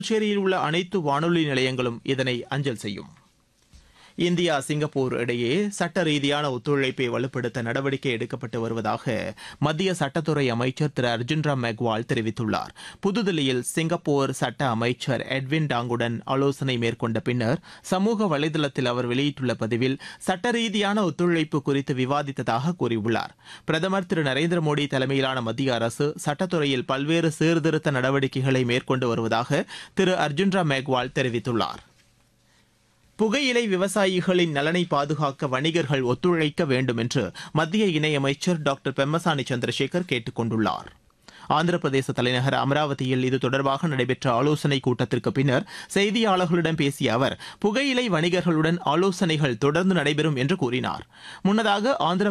புதுச்சேரியில் உள்ள அனைத்து வானொலி நிலையங்களும் இதனை அஞ்சல் செய்யும் இந்தியா சிங்கப்பூர் இடையே சட்ட ரீதியான ஒத்துழைப்பை வலுப்படுத்த நடவடிக்கை எடுக்கப்பட்டு வருவதாக மத்திய சட்டத்துறை அமைச்சர் திரு அர்ஜுன் ராம் மெக்வால் தெரிவித்துள்ளார் புதுதில்லியில் சிங்கப்பூர் சட்ட அமைச்சர் எட்வின் டாங்குடன் ஆலோசனை மேற்கொண்ட பின்னர் சமூக வலைதளத்தில் அவர் வெளியிட்டுள்ள பதிவில் சட்ட ரீதியான ஒத்துழைப்பு குறித்து விவாதித்ததாக கூறியுள்ளார் பிரதமர் திரு நரேந்திர மோடி தலைமையிலான மத்திய அரசு சட்டத்துறையில் பல்வேறு சீர்திருத்த நடவடிக்கைகளை மேற்கொண்டு வருவதாக திரு அர்ஜுன் ராம் மெக்வால் தெரிவித்துள்ளார் புகையிலை விவசாயிகளின் நலனை பாதுகாக்க வணிகர்கள் ஒத்துழைக்க வேண்டும் என்று மத்திய இணையமைச்சர் டாக்டர் பெம்மசானி சந்திரசேகர் கேட்டுக் கொண்டுள்ளார் ஆந்திர பிரதேச தலைநகர் அமராவதியில் இது தொடர்பாக நடைபெற்ற ஆலோசனைக் கூட்டத்திற்கு பின்னர் செய்தியாளர்களிடம் பேசிய அவர் புகையிலை வணிகர்களுடன் ஆலோசனைகள் தொடர்ந்து நடைபெறும் என்று கூறினார் முன்னதாக ஆந்திர